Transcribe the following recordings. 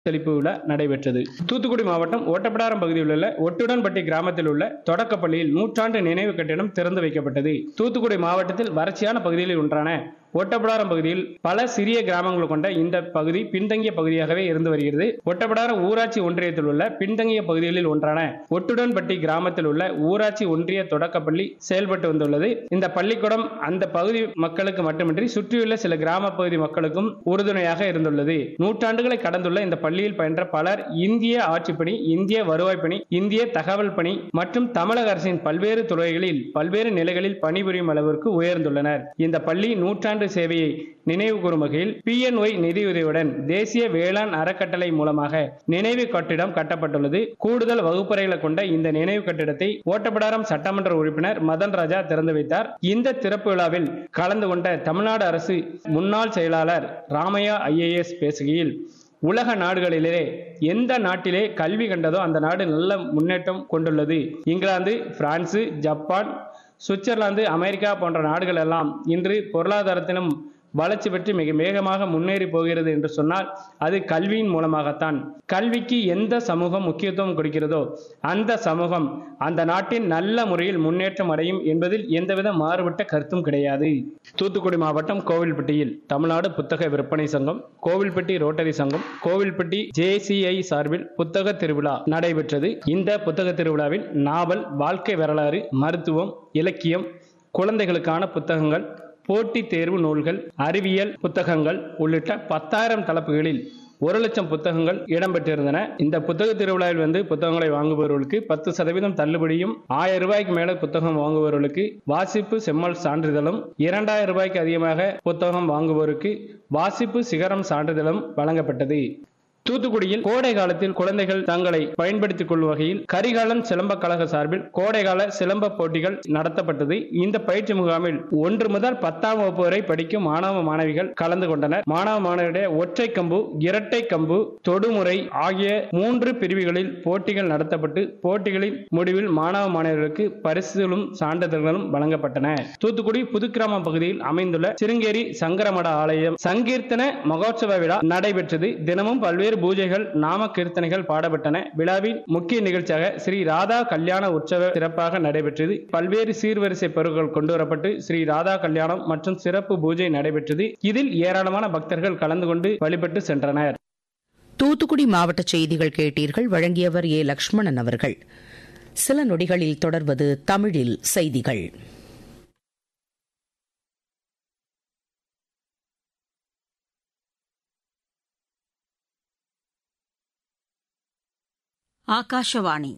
தெளிப்பு விழா நடைபெற்றது தூத்துக்குடி மாவட்டம் ஓட்டப்பிடாரம் பகுதியில் உள்ள ஒட்டுடன்பட்டி கிராமத்தில் உள்ள தொடக்கப்பள்ளியில் நூற்றாண்டு நினைவு கட்டிடம் திறந்து வைக்கப்பட்டது தூத்துக்குடி மாவட்டத்தில் வறட்சியான பகுதிகளில் ஒன்றான ஒட்டப்பிடாரம் பகுதியில் பல சிறிய கிராமங்கள் கொண்ட இந்த பகுதி பின்தங்கிய பகுதியாகவே இருந்து வருகிறது ஒட்டப்பிடாரம் ஊராட்சி ஒன்றியத்தில் உள்ள பின்தங்கிய பகுதிகளில் ஒன்றான ஒட்டுடன்பட்டி கிராமத்தில் உள்ள ஊராட்சி ஒன்றிய தொடக்கப்பள்ளி செயல்பட்டு வந்துள்ளது இந்த பள்ளிக்கூடம் அந்த பகுதி மக்களுக்கு மட்டுமின்றி சுற்றியுள்ள சில கிராம பகுதி மக்களுக்கும் உறுதுணையாக இருந்துள்ளது நூற்றாண்டுகளை கடந்துள்ள இந்த பள்ளியில் பயின்ற பலர் இந்திய ஆட்சிப்பணி இந்திய வருவாய் பணி இந்திய தகவல் பணி மற்றும் தமிழக அரசின் பல்வேறு துறைகளில் பல்வேறு நிலைகளில் பணிபுரியும் அளவிற்கு உயர்ந்துள்ளனர் இந்த பள்ளி நூற்றாண்டு சேவையை நினைவு கூறும் வகையில் பிஎன்ஒய் நிதியுதவியுடன் தேசிய வேளாண் அறக்கட்டளை மூலமாக நினைவு கட்டிடம் கட்டப்பட்டுள்ளது கூடுதல் வகுப்பறைகளை கொண்ட இந்த நினைவு கட்டிடத்தை ஓட்டப்பிடாரம் சட்டமன்ற உறுப்பினர் மதன் ராஜா திறந்து வைத்தார் இந்த திறப்பு விழாவில் கலந்து கொண்ட தமிழ்நாடு அரசு முன்னாள் செயலாளர் ராமையா ஐஏஎஸ் பேசுகையில் உலக நாடுகளிலே எந்த நாட்டிலே கல்வி கண்டதோ அந்த நாடு நல்ல முன்னேற்றம் கொண்டுள்ளது England France Japan Switzerland America போன்ற நாடுகள் எல்லாம் இன்று பொருளாதாரத்திலும் வளர்ச்சி பெற்று மிக வேகமாக முன்னேறி போகிறது என்று சொன்னால் அது கல்வியின் மூலமாகத்தான் கல்விக்கு எந்த சமூகம் முக்கியத்துவம் கொடுக்கிறதோ அந்த சமூகம் அந்த நாட்டின் நல்ல முறையில் முன்னேற்றம் அடையும் என்பதில் எந்தவித மாறுபட்ட கருத்தும் கிடையாது தூத்துக்குடி மாவட்டம் கோவில்பட்டியில் தமிழ்நாடு புத்தக விற்பனை சங்கம் கோவில்பட்டி ரோட்டரி சங்கம் கோவில்பட்டி ஜேசிஐ சார்பில் புத்தக திருவிழா நடைபெற்றது இந்த புத்தக திருவிழாவில் நாவல் வாழ்க்கை வரலாறு மருத்துவம் இலக்கியம் குழந்தைகளுக்கான புத்தகங்கள் போட்டித் தேர்வு நூல்கள் அறிவியல் புத்தகங்கள் உள்ளிட்ட பத்தாயிரம் தலைப்புகளில் ஒரு லட்சம் புத்தகங்கள் இடம்பெற்றிருந்தன இந்த புத்தக திருவிழாவில் வந்து புத்தகங்களை வாங்குபவர்களுக்கு பத்து சதவீதம் தள்ளுபடியும் ஆயிரம் ரூபாய்க்கு மேல புத்தகம் வாங்குபவர்களுக்கு வாசிப்பு செம்மல் சான்றிதழும் இரண்டாயிரம் ரூபாய்க்கு அதிகமாக புத்தகம் வாங்குவோருக்கு வாசிப்பு சிகரம் சான்றிதழும் வழங்கப்பட்டது தூத்துக்குடியில் கோடை காலத்தில் குழந்தைகள் தங்களை பயன்படுத்திக் கொள்ளும் வகையில் கரிகாலன் சிலம்ப கழக சார்பில் கோடைகால சிலம்ப போட்டிகள் நடத்தப்பட்டது இந்த பயிற்சி முகாமில் ஒன்று முதல் பத்தாம் வகுப்பு வரை படிக்கும் மாணவ மாணவிகள் கலந்து கொண்டனர் மாணவ மாணவியுடைய ஒற்றை கம்பு இரட்டை கம்பு தொடுமுறை ஆகிய மூன்று பிரிவுகளில் போட்டிகள் நடத்தப்பட்டு போட்டிகளின் முடிவில் மாணவ மாணவர்களுக்கு பரிசுகளும் சான்றிதழ்களும் வழங்கப்பட்டன தூத்துக்குடி புதுக்கிராமம் பகுதியில் அமைந்துள்ள சிருங்கேரி சங்கரமட ஆலயம் சங்கீர்த்தன மகோத்சவ விழா நடைபெற்றது தினமும் பல்வேறு பூஜைகள் நாம கீர்த்தனைகள் பாடப்பட்டன விழாவின் முக்கிய நிகழ்ச்சியாக ஸ்ரீ ராதா கல்யாண உற்சவ சிறப்பாக நடைபெற்றது பல்வேறு சீர்வரிசை பொருட்கள் கொண்டு வரப்பட்டு ஸ்ரீ ராதா கல்யாணம் மற்றும் சிறப்பு பூஜை நடைபெற்றது இதில் ஏராளமான பக்தர்கள் கலந்து கொண்டு வழிபட்டு சென்றனர் தூத்துக்குடி மாவட்ட செய்திகள் கேட்டீர்கள் வழங்கியவர் ஏ லட்சுமணன் அவர்கள் சில நொடிகளில் தொடர்வது தமிழில் செய்திகள் ಆಕಾಶವಾಣಿ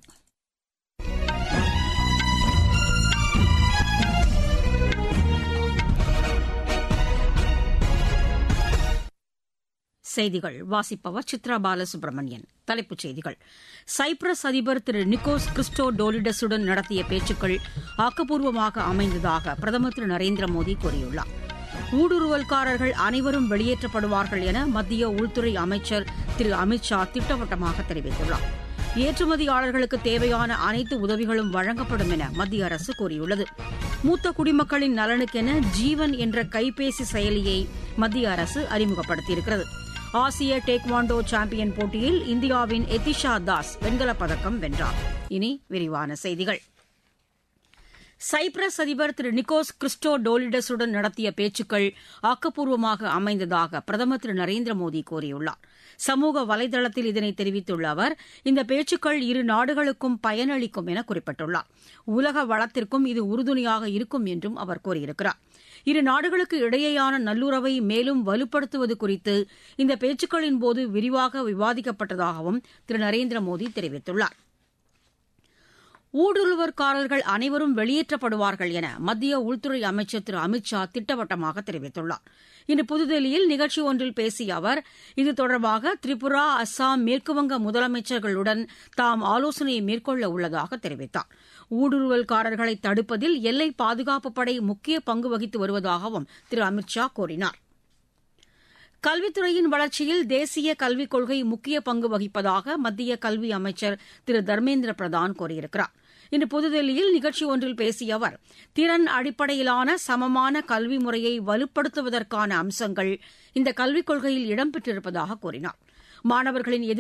செய்திகள் வாசிப்பவர் சித்ரா பாலசுப்ரமணியன் தலைப்புச் செய்திகள் சைப்ரஸ் அதிபர் திரு நிக்கோஸ் கிறிஸ்டோ டோலிடஸுடன் நடத்திய பேச்சுக்கள் ஆக்கப்பூர்வமாக அமைந்ததாக பிரதமர் திரு நரேந்திர மோடி கூறியுள்ளார் ஊடுருவல்காரர்கள் அனைவரும் வெளியேற்றப்படுவார்கள் என மத்திய உள்துறை அமைச்சர் திரு அமித் ஷா திட்டவட்டமாக தெரிவித்துள்ளார் ஏற்றுமதியாளர்களுக்கு தேவையான அனைத்து உதவிகளும் வழங்கப்படும் என மத்திய அரசு கூறியுள்ளது மூத்த குடிமக்களின் நலனுக்கென ஜீவன் என்ற கைபேசி செயலியை மத்திய அரசு அறிமுகப்படுத்தியிருக்கிறது ஆசிய டேக்வாண்டோ சாம்பியன் போட்டியில் இந்தியாவின் எதிஷா தாஸ் வெண்கலப் பதக்கம் வென்றார் இனி விரிவான செய்திகள் சைப்ரஸ் அதிபர் திரு நிக்கோஸ் கிறிஸ்டோ டோலிடஸுடன் நடத்திய பேச்சுக்கள் ஆக்கப்பூர்வமாக அமைந்ததாக பிரதமர் திரு நரேந்திர மோடி கூறியுள்ளார் சமூக வலைதளத்தில் இதனை தெரிவித்துள்ள அவர் இந்த பேச்சுக்கள் இரு நாடுகளுக்கும் பயனளிக்கும் என குறிப்பிட்டுள்ளார் உலக வளத்திற்கும் இது உறுதுணையாக இருக்கும் என்றும் அவர் கூறியிருக்கிறார் இரு நாடுகளுக்கு இடையேயான நல்லுறவை மேலும் வலுப்படுத்துவது குறித்து இந்த பேச்சுக்களின் போது விரிவாக விவாதிக்கப்பட்டதாகவும் திரு நரேந்திர மோடி தெரிவித்துள்ளார் ஊடுருவற்காரர்கள் அனைவரும் வெளியேற்றப்படுவார்கள் என மத்திய உள்துறை அமைச்சர் திரு அமித் ஷா திட்டவட்டமாக தெரிவித்துள்ளார் இன்று புதுதில்லியில் நிகழ்ச்சி ஒன்றில் பேசிய அவர் இது தொடர்பாக திரிபுரா அஸ்ஸாம் மேற்குவங்க முதலமைச்சர்களுடன் தாம் ஆலோசனை மேற்கொள்ள உள்ளதாக தெரிவித்தார் ஊடுருவல்காரர்களை தடுப்பதில் எல்லை பாதுகாப்பு படை முக்கிய பங்கு வகித்து வருவதாகவும் திரு அமித் ஷா கூறினார் கல்வித்துறையின் வளர்ச்சியில் தேசிய கல்விக் கொள்கை முக்கிய பங்கு வகிப்பதாக மத்திய கல்வி அமைச்சர் திரு தர்மேந்திர பிரதான் கூறியிருக்கிறார் இன்று புதுதில்லியில் நிகழ்ச்சி ஒன்றில் பேசிய அவர் திறன் அடிப்படையிலான சமமான கல்வி முறையை வலுப்படுத்துவதற்கான அம்சங்கள் இந்த கல்விக் கொள்கையில் இடம்பெற்றிருப்பதாக கூறினார் மாணவர்களின் எதிர்